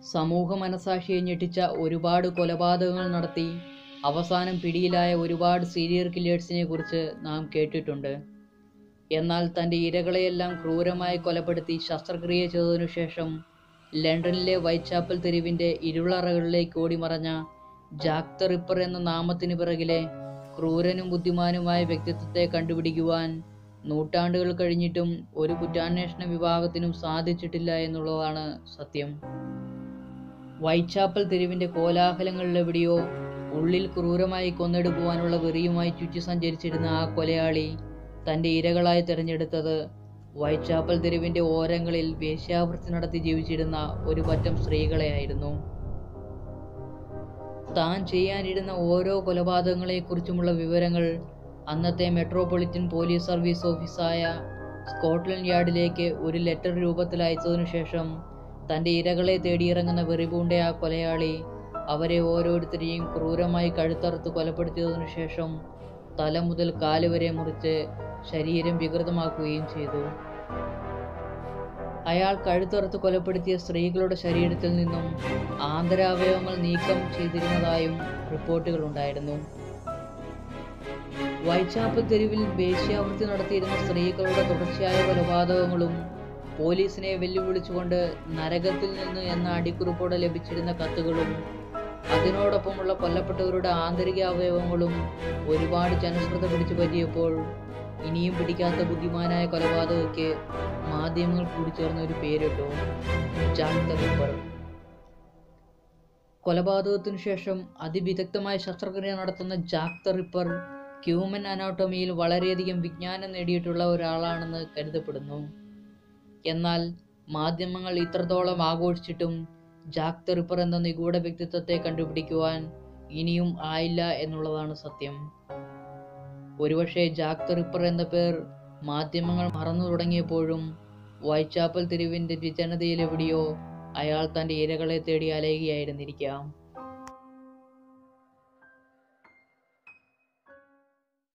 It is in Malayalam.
സമൂഹ മനസാക്ഷിയെ ഞെട്ടിച്ച ഒരുപാട് കൊലപാതകങ്ങൾ നടത്തി അവസാനം പിടിയിലായ ഒരുപാട് സീരിയൽ കില്ലേഴ്സിനെ കുറിച്ച് നാം കേട്ടിട്ടുണ്ട് എന്നാൽ തൻ്റെ ഇരകളെയെല്ലാം ക്രൂരമായി കൊലപ്പെടുത്തി ശസ്ത്രക്രിയ ചെയ്തതിനു ശേഷം ലണ്ടനിലെ വൈറ്റാപ്പൽ തെരുവിൻ്റെ ഇരുളറകളിലേക്ക് ഓടിമറഞ്ഞ ജാക്ക് ദ റിപ്പർ എന്ന നാമത്തിന് പിറകിലെ ക്രൂരനും ബുദ്ധിമാനുമായ വ്യക്തിത്വത്തെ കണ്ടുപിടിക്കുവാൻ നൂറ്റാണ്ടുകൾ കഴിഞ്ഞിട്ടും ഒരു കുറ്റാന്വേഷണ വിഭാഗത്തിനും സാധിച്ചിട്ടില്ല എന്നുള്ളതാണ് സത്യം വൈറ്റാപ്പൽ തെരുവിൻ്റെ കോലാഹലങ്ങളിലെവിടെയോ ഉള്ളിൽ ക്രൂരമായി കൊന്നെടുക്കുവാനുള്ള വെറിയുമായി ചുറ്റി സഞ്ചരിച്ചിരുന്ന ആ കൊലയാളി തൻ്റെ ഇരകളായി തിരഞ്ഞെടുത്തത് വൈറ്റാപ്പൽ തെരുവിൻ്റെ ഓരങ്ങളിൽ വേശ്യാവൃത്തി നടത്തി ജീവിച്ചിരുന്ന ഒരു പറ്റം സ്ത്രീകളെയായിരുന്നു താൻ ചെയ്യാനിരുന്ന ഓരോ കൊലപാതകങ്ങളെക്കുറിച്ചുമുള്ള വിവരങ്ങൾ അന്നത്തെ മെട്രോപൊളിറ്റൻ പോലീസ് സർവീസ് ഓഫീസായ സ്കോട്ട്ലൻഡ് യാർഡിലേക്ക് ഒരു ലെറ്റർ രൂപത്തിൽ അയച്ചതിനു ശേഷം തൻ്റെ ഇരകളെ തേടിയിറങ്ങുന്ന വെറിപൂണ്ട ആ കൊലയാളി അവരെ ഓരോരുത്തരെയും ക്രൂരമായി കഴുത്തറുത്ത് കൊലപ്പെടുത്തിയതിനു ശേഷം തല മുതൽ കാല് വരെ മുറിച്ച് ശരീരം വികൃതമാക്കുകയും ചെയ്തു അയാൾ കഴുത്തറുത്ത് കൊലപ്പെടുത്തിയ സ്ത്രീകളുടെ ശരീരത്തിൽ നിന്നും ആന്തരാവയവങ്ങൾ നീക്കം ചെയ്തിരുന്നതായും റിപ്പോർട്ടുകൾ ഉണ്ടായിരുന്നു വൈച്ചാപ്പൽ തെരുവിൽ വേശ്യാവൃത്തി നടത്തിയിരുന്ന സ്ത്രീകളുടെ തുടർച്ചയായ കൊലപാതകങ്ങളും പോലീസിനെ വെല്ലുവിളിച്ചുകൊണ്ട് നരകത്തിൽ നിന്ന് എന്ന അടിക്കുറിപ്പോടെ ലഭിച്ചിരുന്ന കത്തുകളും അതിനോടൊപ്പമുള്ള കൊല്ലപ്പെട്ടവരുടെ ആന്തരിക അവയവങ്ങളും ഒരുപാട് ജനശ്രദ്ധ പിടിച്ചു പറ്റിയപ്പോൾ ഇനിയും പിടിക്കാത്ത ബുദ്ധിമാനായ കൊലപാതകയ്ക്ക് മാധ്യമങ്ങൾ കൂടി ചേർന്ന ഒരു പേരിട്ടു ജാക്ക് ദ റിപ്പർ കൊലപാതകത്തിനു ശേഷം അതിവിദഗ്ധമായ ശസ്ത്രക്രിയ നടത്തുന്ന ജാക്ക് ദ റിപ്പർ ഹ്യൂമൻ അനാട്ടമിയിൽ വളരെയധികം വിജ്ഞാനം നേടിയിട്ടുള്ള ഒരാളാണെന്ന് കരുതപ്പെടുന്നു എന്നാൽ മാധ്യമങ്ങൾ ഇത്രത്തോളം ആഘോഷിച്ചിട്ടും ജാക്ക് ദ റിപ്പർ എന്ന നിഗൂഢ വ്യക്തിത്വത്തെ കണ്ടുപിടിക്കുവാൻ ഇനിയും ആയില്ല എന്നുള്ളതാണ് സത്യം ഒരുപക്ഷെ ജാക്ക് ദ റിപ്പർ എന്ന പേർ മാധ്യമങ്ങൾ മറന്നു തുടങ്ങിയപ്പോഴും വൈച്ചാപ്പൽ തെരുവിൻ്റെ വിജനതയിലെവിടെയോ അയാൾ തൻ്റെ ഇരകളെ തേടി അലയുകയായിരുന്നിരിക്കാം